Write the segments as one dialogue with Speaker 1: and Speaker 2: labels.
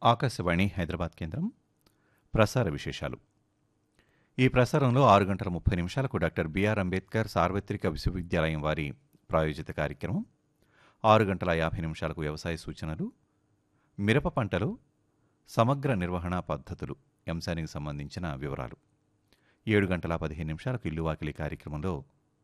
Speaker 1: ఆకాశవాణి హైదరాబాద్ కేంద్రం ప్రసార విశేషాలు ఈ ప్రసారంలో ఆరు గంటల ముప్పై నిమిషాలకు డాక్టర్ బిఆర్ అంబేద్కర్ సార్వత్రిక విశ్వవిద్యాలయం వారి ప్రాయోజిత కార్యక్రమం ఆరు గంటల యాభై నిమిషాలకు వ్యవసాయ సూచనలు మిరప పంటలో సమగ్ర నిర్వహణ పద్ధతులు అంశానికి సంబంధించిన వివరాలు ఏడు గంటల పదిహేను నిమిషాలకు ఇల్లు వాకిలి కార్యక్రమంలో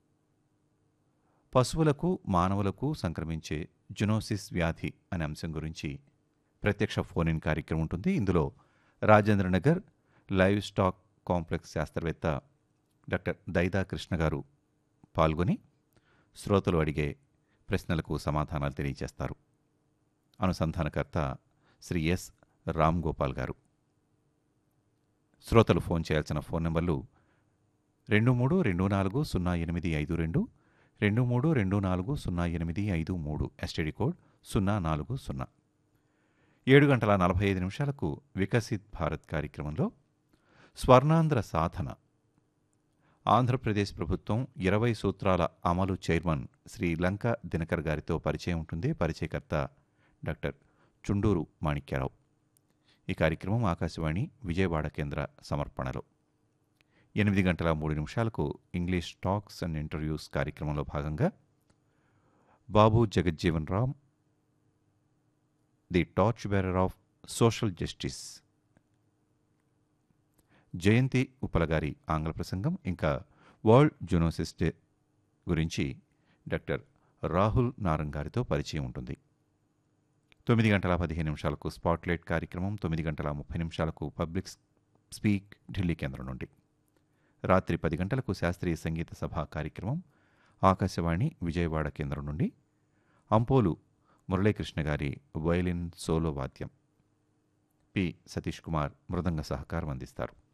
Speaker 1: పశువులకు మానవులకు సంక్రమించే జునోసిస్ వ్యాధి అనే అంశం గురించి ప్రత్యక్ష ఫోన్ ఇన్ కార్యక్రమం ఉంటుంది ఇందులో రాజేంద్రనగర్ లైవ్ స్టాక్ కాంప్లెక్స్ శాస్త్రవేత్త డాక్టర్ దైదా కృష్ణ గారు పాల్గొని శ్రోతలు అడిగే ప్రశ్నలకు సమాధానాలు తెలియజేస్తారు అనుసంధానకర్త శ్రీ ఎస్ రామ్ గోపాల్ గారు శ్రోతలు ఫోన్ చేయాల్సిన ఫోన్ నంబర్లు రెండు మూడు రెండు నాలుగు సున్నా ఎనిమిది ఐదు రెండు రెండు మూడు రెండు నాలుగు సున్నా ఎనిమిది ఐదు మూడు ఎస్టీడీ కోడ్ సున్నా నాలుగు సున్నా ఏడు గంటల నలభై ఐదు నిమిషాలకు వికసిత్ భారత్ కార్యక్రమంలో స్వర్ణాంధ్ర సాధన ఆంధ్రప్రదేశ్ ప్రభుత్వం ఇరవై సూత్రాల అమలు చైర్మన్ శ్రీ లంక దినకర్ గారితో పరిచయం ఉంటుంది పరిచయకర్త డాక్టర్ చుండూరు మాణిక్యరావు ఈ కార్యక్రమం ఆకాశవాణి విజయవాడ కేంద్ర సమర్పణలో ఎనిమిది గంటల మూడు నిమిషాలకు ఇంగ్లీష్ టాక్స్ అండ్ ఇంటర్వ్యూస్ కార్యక్రమంలో భాగంగా Babu Jagjivan Ram the torch bearer of social justice Jayanthi Uppala గారి ఆంగ్ల ప్రసంగం ఇంకా వరల్డ్ జూనోసిస్ డే గురించి డాక్టర్ రాహుల్ నారంగ్ గారితో పరిచయం ఉంటుంది తొమ్మిది గంటల పదిహేను నిమిషాలకు స్పాట్లైట్ కార్యక్రమం తొమ్మిది గంటల ముప్పై నిమిషాలకు పబ్లిక్ స్పీక్ ఢిల్లీ కేంద్రం నుండి రాత్రి పది గంటలకు శాస్త్రీయ సంగీత సభ కార్యక్రమం ఆకాశవాణి విజయవాడ కేంద్రం నుండి అంపోలు మురళీకృష్ణ గారి వయలిన్ సోలో వాద్యం పి సతీష్ కుమార్ మృదంగ సహకారం అందిస్తారు